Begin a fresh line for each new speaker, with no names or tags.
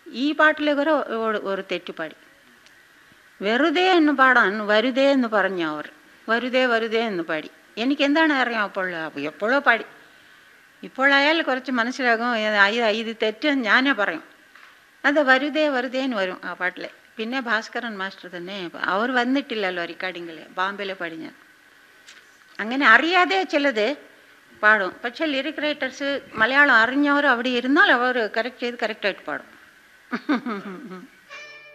ഈ പാട്ടിലെ ഒരു ഒരു- ഒരു തെറ്റുപാടി വെറുതെ എന്ന് പാടാൻ വരുതേ എന്ന് പറഞ്ഞു അവർ വരുതേ വരുതേ എന്ന് പാടി എനിക്ക് എന്താണ് അറിയാം അപ്പോൾ അപ്പോൾ എപ്പോഴോ പാടി ഇപ്പോഴായാൽ കുറച്ച് മനസ്സിലാകും ഇത് ഇത് ഇത് തെറ്റെന്ന് ഞാനേ പറയും അത് വരുതേ വരുതേ എന്ന് വരും ആ പാട്ടിലെ പിന്നെ ഭാസ്കരൻ മാസ്റ്റർ തന്നെ അവർ വന്നിട്ടില്ലല്ലോ റെക്കോർഡിങ്ങിൽ ബാംബെയിൽ പാടി ഞാൻ അങ്ങനെ അറിയാതെ ചിലത് പാടും പക്ഷേ ലിറിക് റൈറ്റേഴ്സ് മലയാളം അറിഞ്ഞവർ അവിടെ ഇരുന്നാൽ അവർ കറക്റ്റ് ചെയ്ത് കറക്റ്റായിട്ട് പാടും